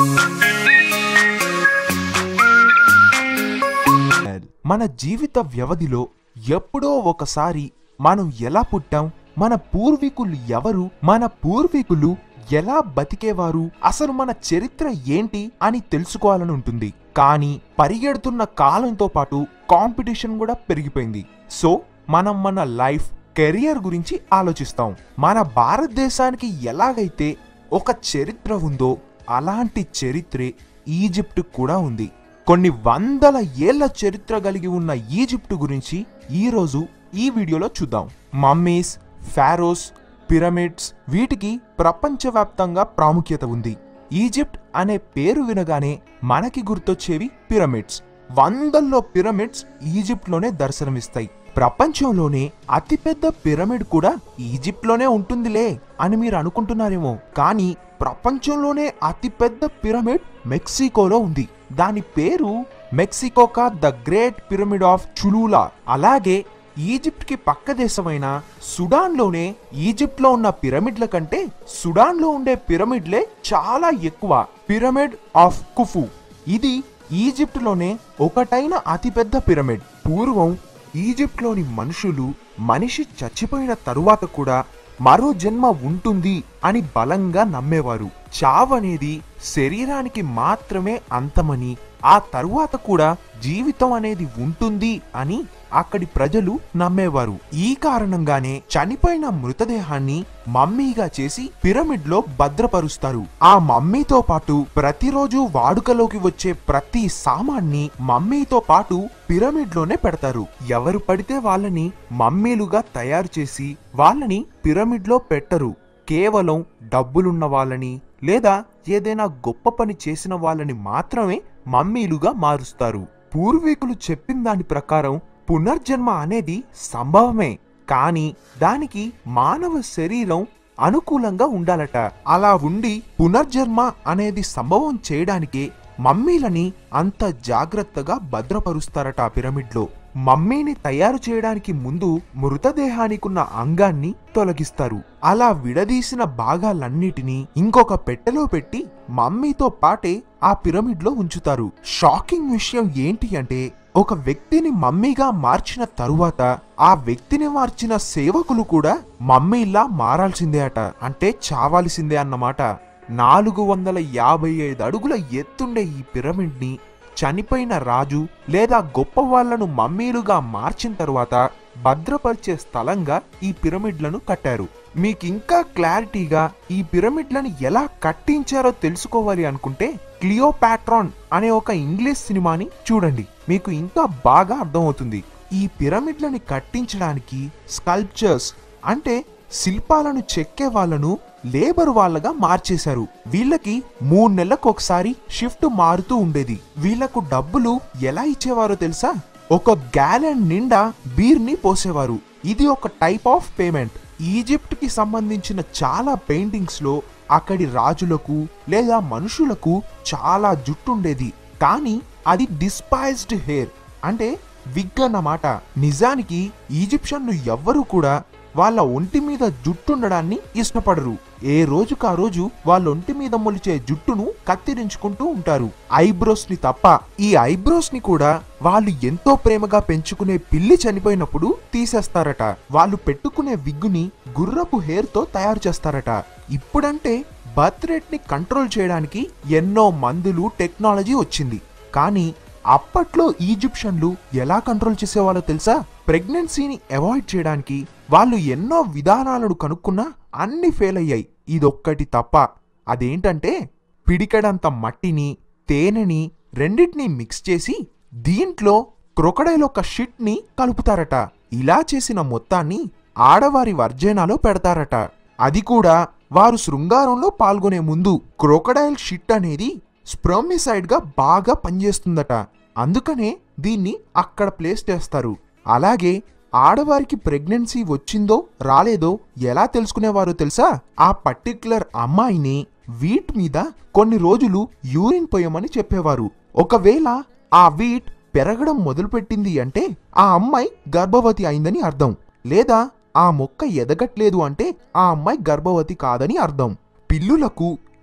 మన జీవిత వ్యవధిలో ఎప్పుడో ఒకసారి మనం ఎలా పుట్టాం మన పూర్వీకులు ఎవరు మన పూర్వీకులు ఎలా బతికేవారు అసలు మన చరిత్ర ఏంటి అని తెలుసుకోవాలని ఉంటుంది కానీ పరిగెడుతున్న కాలంతో పాటు కాంపిటీషన్ కూడా పెరిగిపోయింది సో మనం మన లైఫ్ కెరియర్ గురించి ఆలోచిస్తాం మన భారతదేశానికి ఎలాగైతే ఒక చరిత్ర ఉందో అలాంటి చరిత్రే ఈజిప్ట్ కూడా ఉంది కొన్ని వందల ఏళ్ల చరిత్ర కలిగి ఉన్న ఈజిప్ట్ గురించి ఈరోజు ఈ వీడియోలో చూద్దాం మమ్మీస్ ఫారోస్ పిరమిడ్స్ వీటికి ప్రపంచవ్యాప్తంగా ప్రాముఖ్యత ఉంది ఈజిప్ట్ అనే పేరు వినగానే మనకి గుర్తొచ్చేవి పిరమిడ్స్ వందల్లో పిరమిడ్స్ ఈజిప్ట్లోనే దర్శనమిస్తాయి ప్రపంచంలోనే అతిపెద్ద పిరమిడ్ కూడా ఈజిప్ట్లోనే ఉంటుందిలే అని మీరు అనుకుంటున్నారేమో కానీ ప్రపంచంలోనే అతిపెద్ద పిరమిడ్ మెక్సికోలో ఉంది దాని పేరు మెక్సికోకా the great pyramid of Cholula అలాగే ఈజిప్ట్ కి పక్క దేశమైన సుడాన్లోనే ఈజిప్ట్లో ఉన్న పిరమిడ్ల కంటే సుడాన్లో ఉండే పిరమిడ్లే చాలా ఎక్కువ పిరమిడ్ ఆఫ్ కుఫు ఇది ఈజిప్ట్లోనే ఒకటైన అతిపెద్ద పిరమిడ్ పూర్వం ఈజిప్ట్లోని మనుషులు మనిషి చచ్చిపోయిన తరువాత కూడా మరో జన్మ ఉంటుంది అని బలంగా నమ్మేవారు చావనేది శరీరానికి మాత్రమే అంతమని ఆ తరువాత కూడా జీవితం అనేది ఉంటుంది అని అక్కడి ప్రజలు నమ్మేవారు ఈ కారణంగానే చనిపోయిన మృతదేహాన్ని మమ్మీగా చేసి పిరమిడ్ లో భద్రపరుస్తారు ఆ మమ్మీతో పాటు ప్రతిరోజు వాడుకలోకి వచ్చే ప్రతి సామాన్ని మమ్మీతో పాటు పిరమిడ్ లోనే పెడతారు ఎవరు పడితే వాళ్ళని మమ్మీలుగా తయారు చేసి వాళ్ళని పిరమిడ్ లో పెట్టరు కేవలం డబ్బులున్న వాళ్ళని లేదా ఏదైనా గొప్ప పని చేసిన వాళ్ళని మాత్రమే మమ్మీలుగా మారుస్తారు పూర్వీకులు చెప్పిన దాని ప్రకారం పునర్జన్మ అనేది సంభవమే కానీ దానికి మానవ శరీరం అనుకూలంగా ఉండాలట అలా ఉండి పునర్జన్మ అనేది సంభవం చేయడానికే మమ్మీలని అంత జాగ్రత్తగా భద్రపరుస్తారట ఆ పిరమిడ్లో మమ్మీని తయారు చేయడానికి ముందు మృతదేహానికున్న అంగాన్ని తొలగిస్తారు అలా విడదీసిన భాగాలన్నిటినీ ఇంకొక పెట్టెలో పెట్టి మమ్మీతో పాటే ఆ పిరమిడ్లో ఉంచుతారు షాకింగ్ విషయం ఏంటి అంటే ఒక వ్యక్తిని మమ్మీగా మార్చిన తరువాత ఆ వ్యక్తిని మార్చిన సేవకులు కూడా మమ్మీలా మారాల్సిందే అట అంటే చావాల్సిందే అన్నమాట నాలుగు వందల యాభై ఐదు అడుగుల ఎత్తుండే ఈ పిరమిడ్ని చనిపోయిన రాజు లేదా గొప్ప వాళ్లను మమ్మీలుగా మార్చిన తరువాత భద్రపరిచే స్థలంగా ఈ పిరమిడ్లను కట్టారు మీకు ఇంకా క్లారిటీగా ఈ పిరమిడ్లను ఎలా కట్టించారో తెలుసుకోవాలి అనుకుంటే క్లియోపాట్రాన్ అనే ఒక ఇంగ్లీష్ సినిమాని చూడండి మీకు ఇంకా బాగా అర్థమవుతుంది ఈ పిరమిడ్లని కట్టించడానికి స్కల్ప్చర్స్ అంటే శిల్పాలను చెక్కే వాళ్ళను లేబర్ వాళ్ళగా మార్చేశారు వీళ్ళకి మూడు నెలలకు ఒకసారి షిఫ్ట్ మారుతూ ఉండేది వీళ్లకు డబ్బులు ఎలా ఇచ్చేవారో తెలుసా ఒక గ్యాలన్ నిండా బీర్ని పోసేవారు ఇది ఒక టైప్ ఆఫ్ పేమెంట్ ఈజిప్ట్ కి సంబంధించిన చాలా పెయింటింగ్స్ లో అక్కడి రాజులకు లేదా మనుషులకు చాలా జుట్టుండేది కానీ అది డిస్పైజ్డ్ హెయిర్ అంటే విగ్ అన్నమాట నిజానికి ఈజిప్షన్లు ఎవ్వరూ కూడా వాళ్ళ ఒంటి మీద జుట్టుండడాన్ని ఇష్టపడరు ఏ రోజుకు ఆ రోజు వాళ్ళ ఒంటి మీద మొలిచే జుట్టును కత్తిరించుకుంటూ ఉంటారు ఐబ్రోస్ ని తప్ప ఈ ఐబ్రోస్ ని కూడా వాళ్ళు ఎంతో ప్రేమగా పెంచుకునే పిల్లి చనిపోయినప్పుడు తీసేస్తారట వాళ్ళు పెట్టుకునే విగ్గుని గుర్రపు హెయిర్ తో తయారు చేస్తారట ఇప్పుడంటే బర్త్ రేట్ ని కంట్రోల్ చేయడానికి ఎన్నో మందులు టెక్నాలజీ వచ్చింది కానీ అప్పట్లో ఈజిప్షన్లు ఎలా కంట్రోల్ చేసేవాళ్ళో తెలుసా ప్రెగ్నెన్సీని అవాయిడ్ చేయడానికి వాళ్ళు ఎన్నో విధానాలను కనుక్కున్నా అన్ని ఫెయిల్ అయ్యాయి ఇదొక్కటి తప్ప అదేంటంటే పిడికడంత మట్టిని తేనెని రెండిటిని మిక్స్ చేసి దీంట్లో క్రొకడైల్ ఒక షిట్ ని కలుపుతారట ఇలా చేసిన మొత్తాన్ని ఆడవారి వర్జేనాలో పెడతారట అది కూడా వారు శృంగారంలో పాల్గొనే ముందు క్రొకడైల్ షిట్ అనేది స్ప్రమిసైడ్ గా బాగా పనిచేస్తుందట అందుకనే దీన్ని అక్కడ ప్లేస్ చేస్తారు అలాగే ఆడవారికి ప్రెగ్నెన్సీ వచ్చిందో రాలేదో ఎలా తెలుసుకునేవారో తెలుసా ఆ పర్టిక్యులర్ అమ్మాయిని వీట్ మీద కొన్ని రోజులు యూరిన్ పోయమని చెప్పేవారు ఒకవేళ ఆ వీట్ పెరగడం మొదలుపెట్టింది అంటే ఆ అమ్మాయి గర్భవతి అయిందని అర్థం లేదా ఆ మొక్క ఎదగట్లేదు అంటే ఆ అమ్మాయి గర్భవతి కాదని అర్థం పిల్లులకు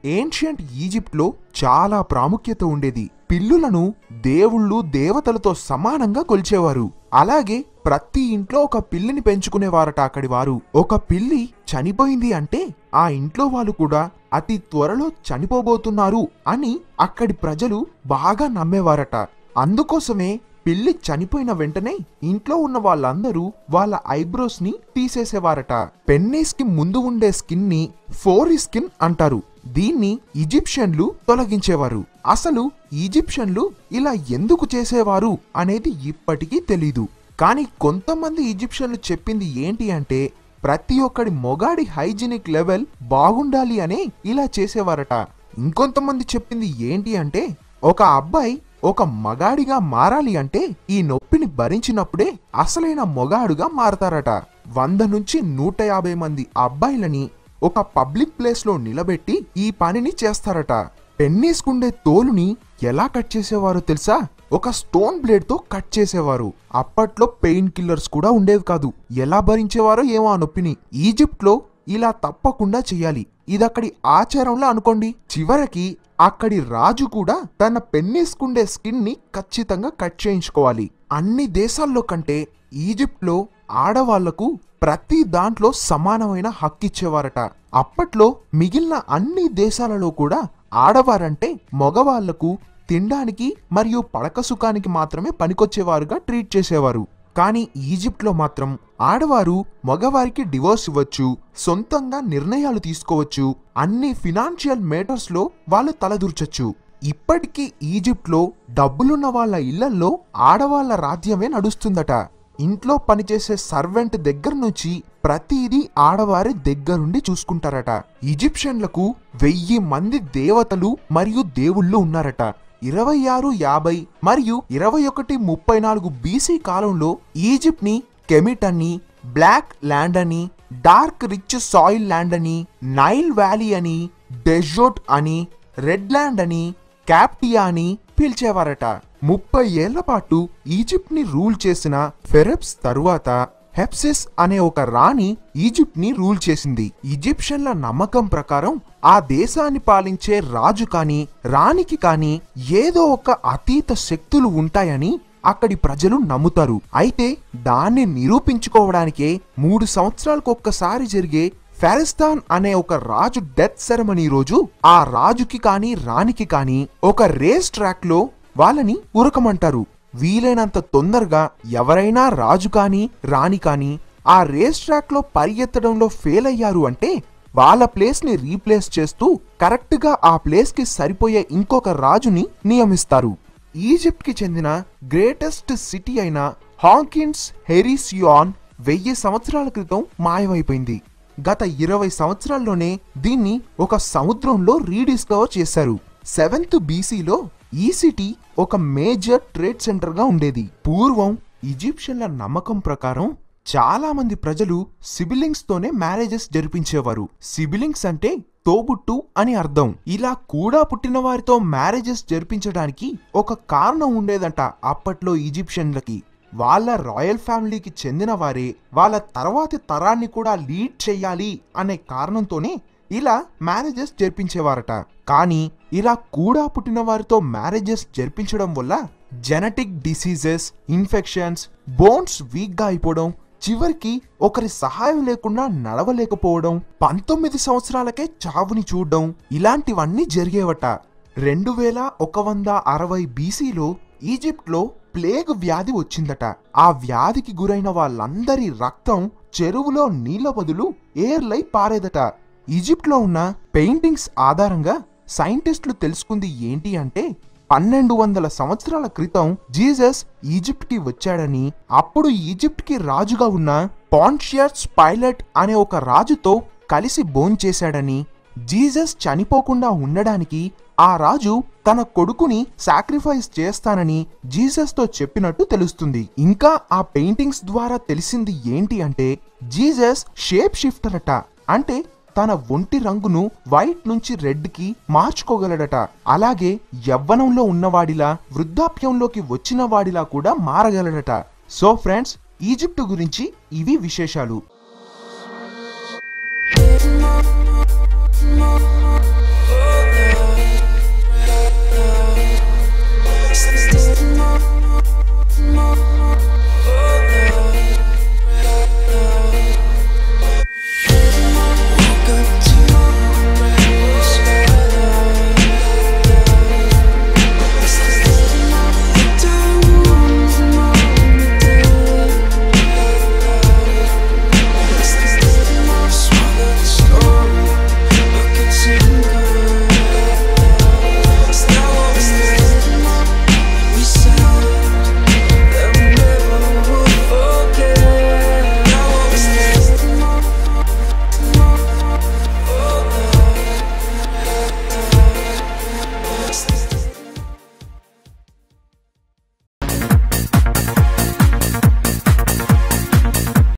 ఏన్షియంట్ ఈజిప్ట్లో చాలా ప్రాముఖ్యత ఉండేది పిల్లులను దేవుళ్ళు దేవతలతో సమానంగా కొలిచేవారు అలాగే ప్రతి ఇంట్లో ఒక పిల్లిని పెంచుకునేవారట అక్కడి వారు ఒక పిల్లి చనిపోయింది అంటే ఆ ఇంట్లో వాళ్ళు కూడా అతి త్వరలో చనిపోబోతున్నారు అని అక్కడి ప్రజలు బాగా నమ్మేవారట అందుకోసమే పిల్లి చనిపోయిన వెంటనే ఇంట్లో ఉన్న వాళ్ళందరూ వాళ్ళ ఐబ్రోస్ ని తీసేసేవారట పెన్నీస్ కి ముందు ఉండే స్కిన్ ని ఫోరీ స్కిన్ అంటారు దీన్ని ఈజిప్షియన్లు తొలగించేవారు అసలు ఈజిప్షియన్లు ఇలా ఎందుకు చేసేవారు అనేది ఇప్పటికీ తెలీదు కానీ కొంతమంది ఈజిప్షియన్లు చెప్పింది ఏంటి అంటే ప్రతి ఒక్కడి మొగాడి హైజీనిక్ లెవెల్ బాగుండాలి అనే ఇలా చేసేవారట ఇంకొంతమంది చెప్పింది ఏంటి అంటే ఒక అబ్బాయి ఒక మగాడిగా మారాలి అంటే ఈ నొప్పిని భరించినప్పుడే అసలైన మొగాడుగా మారతారట వంద నుంచి నూట యాభై మంది అబ్బాయిలని ఒక పబ్లిక్ ప్లేస్ లో నిలబెట్టి ఈ పనిని చేస్తారట పెన్నీస్కుండే తోలుని ఎలా కట్ చేసేవారో తెలుసా ఒక స్టోన్ బ్లేడ్ తో కట్ చేసేవారు అప్పట్లో పెయిన్ కిల్లర్స్ కూడా ఉండేవి కాదు ఎలా భరించేవారో ఏమో ఆ నొప్పిని ఈజిప్ట్ లో ఇలా తప్పకుండా చెయ్యాలి ఇదక్కడి ఆచారంలో అనుకోండి చివరికి అక్కడి రాజు కూడా తన పెన్నేసుకుండే స్కిన్ ని ఖచ్చితంగా కట్ చేయించుకోవాలి అన్ని దేశాల్లో కంటే ఈజిప్ట్లో ఆడవాళ్లకు ప్రతి దాంట్లో సమానమైన హక్కిచ్చేవారట అప్పట్లో మిగిలిన అన్ని దేశాలలో కూడా ఆడవారంటే మగవాళ్లకు తినడానికి మరియు పడక సుఖానికి మాత్రమే పనికొచ్చేవారుగా ట్రీట్ చేసేవారు కానీ ఈజిప్ట్లో మాత్రం ఆడవారు మగవారికి డివోర్స్ ఇవ్వచ్చు సొంతంగా నిర్ణయాలు తీసుకోవచ్చు అన్ని ఫినాన్షియల్ మేటర్స్ లో వాళ్ళు తలదూర్చొచ్చు ఇప్పటికీ ఈజిప్ట్లో డబ్బులున్న వాళ్ళ ఇళ్లల్లో ఆడవాళ్ల రాజ్యమే నడుస్తుందట ఇంట్లో పనిచేసే సర్వెంట్ దగ్గర నుంచి ప్రతిదీ ఆడవారి దగ్గరుండి చూసుకుంటారట ఈజిప్షియన్లకు వెయ్యి మంది దేవతలు మరియు దేవుళ్ళు ఉన్నారట ఇరవై ఆరు యాభై మరియు ఇరవై ఒకటి ముప్పై నాలుగు బీసీ కాలంలో ఈజిప్ట్ ని కెమిట్ అని బ్లాక్ ల్యాండ్ అని డార్క్ రిచ్ సాయిల్ ల్యాండ్ అని నైల్ వ్యాలీ అని డెజోట్ అని రెడ్ ల్యాండ్ అని క్యాప్టియా అని పిలిచేవారట ముప్పై ఏళ్ల పాటు ఈజిప్ట్ ని రూల్ చేసిన ఫెరెప్స్ తరువాత హెప్సిస్ అనే ఒక రాణి ఈజిప్ట్ ని రూల్ చేసింది ఈజిప్షియన్ల నమ్మకం ప్రకారం ఆ దేశాన్ని పాలించే రాజు కాని రాణికి కాని ఏదో ఒక అతీత శక్తులు ఉంటాయని అక్కడి ప్రజలు నమ్ముతారు అయితే దాన్ని నిరూపించుకోవడానికే మూడు సంవత్సరాలకు ఒక్కసారి జరిగే ఫెరిస్తాన్ అనే ఒక రాజు డెత్ సెరమనీ రోజు ఆ రాజుకి కాని రాణికి కాని ఒక రేస్ ట్రాక్ లో వాళ్ళని ఉరకమంటారు వీలైనంత తొందరగా ఎవరైనా రాజు కాని రాణి కాని ఆ రేస్ ట్రాక్ లో పరిగెత్తడంలో ఫెయిల్ అయ్యారు అంటే వాళ్ళ ప్లేస్ ని రీప్లేస్ చేస్తూ కరెక్ట్ గా ఆ ప్లేస్ కి సరిపోయే ఇంకొక రాజుని నియమిస్తారు ఈజిప్ట్ కి చెందిన గ్రేటెస్ట్ సిటీ అయిన హాంకిన్స్ హెరిసియాన్ వెయ్యి సంవత్సరాల క్రితం మాయమైపోయింది గత ఇరవై సంవత్సరాల్లోనే దీన్ని ఒక సముద్రంలో రీడిస్కవర్ చేశారు సెవెంత్ బీసీలో ఈ సిటీ ఒక మేజర్ ట్రేడ్ సెంటర్ గా ఉండేది పూర్వం ఈజిప్షియన్ల నమ్మకం ప్రకారం చాలా మంది ప్రజలు సిబిలింగ్స్ తోనే మ్యారేజెస్ జరిపించేవారు సిబిలింగ్స్ అంటే తోబుట్టు అని అర్థం ఇలా కూడా పుట్టిన వారితో మ్యారేజెస్ జరిపించడానికి ఒక కారణం ఉండేదంట అప్పట్లో ఈజిప్షియన్లకి వాళ్ళ రాయల్ ఫ్యామిలీకి చెందిన వారే వాళ్ళ తర్వాతి తరాన్ని కూడా లీడ్ చెయ్యాలి అనే కారణంతోనే ఇలా మ్యారేజెస్ జరిపించేవారట కానీ ఇలా కూడా పుట్టిన వారితో మ్యారేజెస్ జరిపించడం వల్ల జెనటిక్ డిసీజెస్ ఇన్ఫెక్షన్స్ బోన్స్ వీక్గా అయిపోవడం చివరికి ఒకరి సహాయం లేకుండా నడవలేకపోవడం పంతొమ్మిది సంవత్సరాలకే చావుని చూడడం ఇలాంటివన్నీ జరిగేవట రెండు వేల ఒక వంద అరవై బీసీలో ఈజిప్ట్లో ప్లేగ్ వ్యాధి వచ్చిందట ఆ వ్యాధికి గురైన వాళ్ళందరి రక్తం చెరువులో నీళ్ల బదులు ఏర్లై పారేదట ఈజిప్ట్లో ఉన్న పెయింటింగ్స్ ఆధారంగా సైంటిస్టులు తెలుసుకుంది ఏంటి అంటే పన్నెండు వందల సంవత్సరాల క్రితం జీసస్ ఈజిప్ట్ కి వచ్చాడని అప్పుడు ఈజిప్ట్ కి రాజుగా ఉన్న పాన్షియస్ పైలట్ అనే ఒక రాజుతో కలిసి భోంచేశాడని జీసస్ చనిపోకుండా ఉండడానికి ఆ రాజు తన కొడుకుని సాక్రిఫైస్ చేస్తానని జీసస్ తో చెప్పినట్టు తెలుస్తుంది ఇంకా ఆ పెయింటింగ్స్ ద్వారా తెలిసింది ఏంటి అంటే జీసస్ షేప్ షిఫ్టర్ అట అంటే తన ఒంటి రంగును వైట్ నుంచి రెడ్ కి మార్చుకోగలడట అలాగే యవ్వనంలో ఉన్నవాడిలా వృద్ధాప్యంలోకి వచ్చిన వాడిలా కూడా మారగలడట సో ఫ్రెండ్స్ ఈజిప్ట్ గురించి ఇవి విశేషాలు More